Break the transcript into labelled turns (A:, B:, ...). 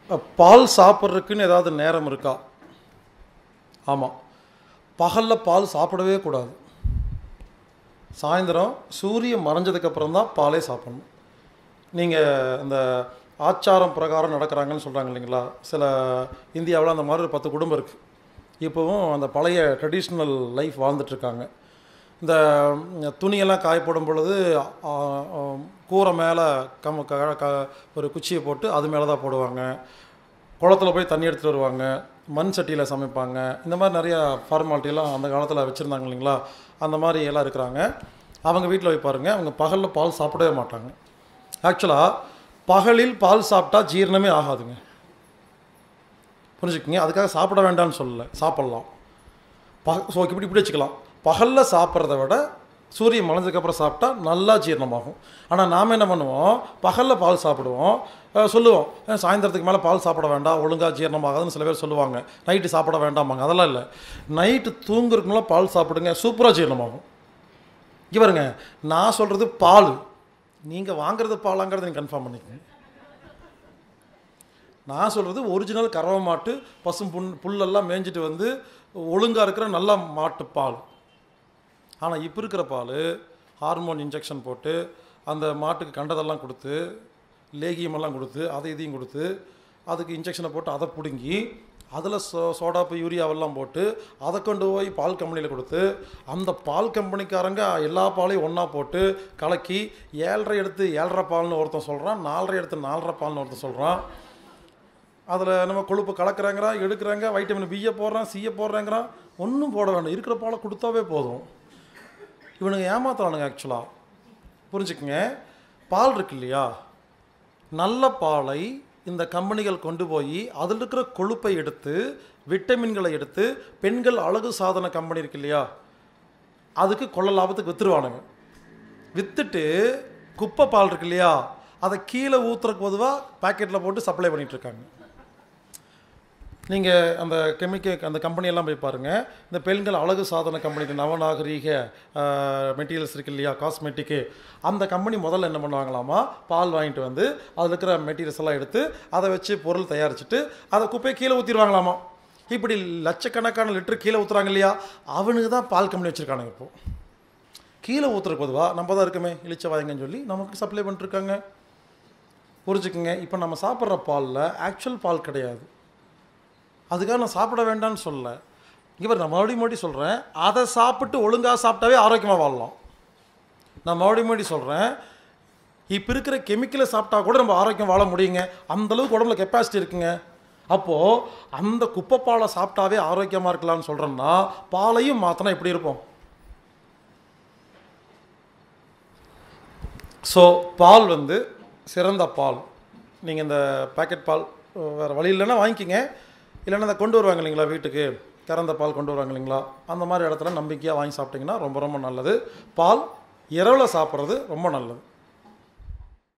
A: பால் சாப்பிட்றதுக்குன்னு ஏதாவது நேரம் இருக்கா ஆமாம் பகலில் பால் சாப்பிடவே கூடாது சாயந்தரம் சூரியன் மறைஞ்சதுக்கப்புறம் தான் பாலே சாப்பிடணும் நீங்கள் இந்த ஆச்சாரம் பிரகாரம் நடக்கிறாங்கன்னு சொல்கிறாங்க இல்லைங்களா சில இந்தியாவில் அந்த மாதிரி ஒரு பத்து குடும்பம் இருக்குது இப்போவும் அந்த பழைய ட்ரெடிஷ்னல் லைஃப் வாழ்ந்துட்டுருக்காங்க இந்த ம், துணியெல்லாம் காய போடும் பொழுது ஆ, ஆ, கூரை மேலே கம் க க ஒரு குச்சியை போட்டு அது மேலே தான் போடுவாங்க குளத்துல போய் தண்ணி எடுத்துகிட்டு வருவாங்க மண் சட்டியில் சமைப்பாங்க இந்த மாதிரி நிறையா ஃபார்மாலிட்டிலாம் அந்த காலத்தில் வச்சுருந்தாங்க இல்லைங்களா அந்த மாதிரி எல்லாம் இருக்கிறாங்க அவங்க வீட்டில் போய் பாருங்க அவங்க பகலில் பால் சாப்பிடவே மாட்டாங்க ஆக்சுவலாக பகலில் பால் சாப்பிட்டா ஜீரணமே ஆகாதுங்க புரிஞ்சுக்கங்க அதுக்காக சாப்பிட வேண்டாம்னு சொல்லலை சாப்பிட்லாம் ப ஸோ இப்படி இப்படி வச்சுக்கலாம் பகலில் சாப்பிட்றத விட சூரியன் மறைஞ்சதுக்கப்புறம் சாப்பிட்டா நல்லா ஜீரணமாகும் ஆனால் நாம் என்ன பண்ணுவோம் பகலில் பால் சாப்பிடுவோம் அஹ் சொல்லுவோம் "அஹ் சாயந்தரத்துக்கு மேலே பால் சாப்பிட வேண்டாம் ஒழுங்காக ஜீரணமாகாதுன்னு சில பேர் சொல்லுவாங்க நைட்டு சாப்பிட வேண்டாமாங்க அதெல்லாம் இல்லை நைட்டு தூங்குறதுக்குள்ள பால் சாப்பிடுங்க சூப்பராக ஜீரணமாகும் இங்க பாருங்க நான் சொல்கிறது பால் நீங்கள் வாங்குறது பாலாங்கிறத நீங்கள் கன்ஃபார்ம் பண்ணிக்கங்க நான் சொல்கிறது ஒரிஜினல் கறவை மாட்டு பசும் புல் புல்லெல்லாம் மேய்ஞ்சிட்டு வந்து ஒழுங்காக இருக்கிற நல்ல மாட்டு பால் ஆனால் இப்போ இருக்கிற பால் ஹார்மோன் இன்ஜெக்ஷன் போட்டு அந்த மாட்டுக்கு கண்டதெல்லாம் கொடுத்து லேகியமெல்லாம் கொடுத்து அதை இதையும் கொடுத்து அதுக்கு இன்ஜெக்ஷனை போட்டு அதை பிடுங்கி அதில் சோ சோடாப்பு யூரியாவெல்லாம் போட்டு அதை கொண்டு போய் பால் கம்பெனியில் கொடுத்து அந்த பால் கம்பெனிக்காரங்க எல்லா பாலையும் ஒன்றா போட்டு கலக்கி ஏழரை எடுத்து ஏழரை பால்னு ஒருத்தன் சொல்கிறான் நாலரை எடுத்து நாலரை பால்னு ஒருத்தன் சொல்கிறான் அதில் நம்ம கொழுப்பு கலக்குறாங்கிறான் எடுக்கிறாங்க வைட்டமின் பியை போடுறான் சியை போடுறாங்கிறான் ஒன்றும் போட வேண்டாம் இருக்கிற பாலை கொடுத்தாவே போதும் இவனுங்க ஏமாத்துறானுங்க ஆக்சுவலாக புரிஞ்சுக்குங்க பால் இருக்கு இல்லையா நல்ல பாலை இந்த கம்பெனிகள் கொண்டு போய் அதில் இருக்கிற கொழுப்பை எடுத்து விட்டமின்களை எடுத்து பெண்கள் அழகு சாதன கம்பெனி இருக்கு இல்லையா அதுக்கு கொள்ள லாபத்துக்கு வித்துருவானுங்க வித்துட்டு குப்பை பால் இருக்கு இல்லையா அதை கீழே ஊற்றுறக்கு பொதுவாக பாக்கெட்டில் போட்டு சப்ளை பண்ணிட்டு இருக்காங்க நீங்கள் அந்த கெமிக்கல் அந்த கம்பெனியெல்லாம் போய் பாருங்கள் இந்த பெண்கள் அழகு சாதன கம்பெனி நவநாகரீக மெட்டீரியல்ஸ் இருக்கு இல்லையா காஸ்மெட்டிக்கு அந்த கம்பெனி முதல்ல என்ன பண்ணுவாங்களாமா பால் வாங்கிட்டு வந்து அதில் இருக்கிற மெட்டீரியல்ஸ் எல்லாம் எடுத்து அதை வச்சு பொருள் தயாரிச்சுட்டு அதை குப்பையை கீழே ஊற்றிடுவாங்களாமா இப்படி லட்சக்கணக்கான லிட்டர் கீழே ஊற்றுறாங்க இல்லையா அவனுக்கு தான் பால் கம்பெனி வச்சுருக்கானுங்க இப்போ கீழே ஊற்றுறக்கு பொதுவாக நம்ம தான் இருக்குமே இளிச்ச வாயங்கன்னு சொல்லி நமக்கு சப்ளை பண்ணிட்டுருக்காங்க புரிஞ்சுக்குங்க இப்போ நம்ம சாப்பிட்ற பாலில் ஆக்சுவல் பால் கிடையாது அதுக்காக நான் சாப்பிட வேண்டாம்னு சொல்லல இவர் நான் மறுபடியும் மறுபடியும் சொல்கிறேன் அதை சாப்பிட்டு ஒழுங்காக சாப்பிட்டாவே ஆரோக்கியமாக வாழலாம் நான் மறுபடியும் மறுபடியும் சொல்கிறேன் இப்போ இருக்கிற கெமிக்கலை சாப்பிட்டா கூட நம்ம ஆரோக்கியம் வாழ முடியுங்க அந்த அளவுக்கு உடம்புல கெப்பாசிட்டி இருக்குங்க அப்போது அந்த குப்பை பாலை சாப்பிட்டாவே ஆரோக்கியமாக இருக்கலாம்னு சொல்கிறோம்னா பாலையும் மாற்றினா எப்படி இருப்போம் ஸோ பால் வந்து சிறந்த பால் நீங்கள் இந்த பாக்கெட் பால் வேறு வழி இல்லைன்னா வாங்கிக்கிங்க இல்லைன்னா அதை கொண்டு வருவாங்க இல்லைங்களா வீட்டுக்கு திறந்த பால் கொண்டு வருவாங்க இல்லைங்களா அந்த மாதிரி இடத்துல நம்பிக்கையாக வாங்கி சாப்பிட்டிங்கன்னா ரொம்ப ரொம்ப நல்லது பால் இரவில் சாப்பிட்றது ரொம்ப நல்லது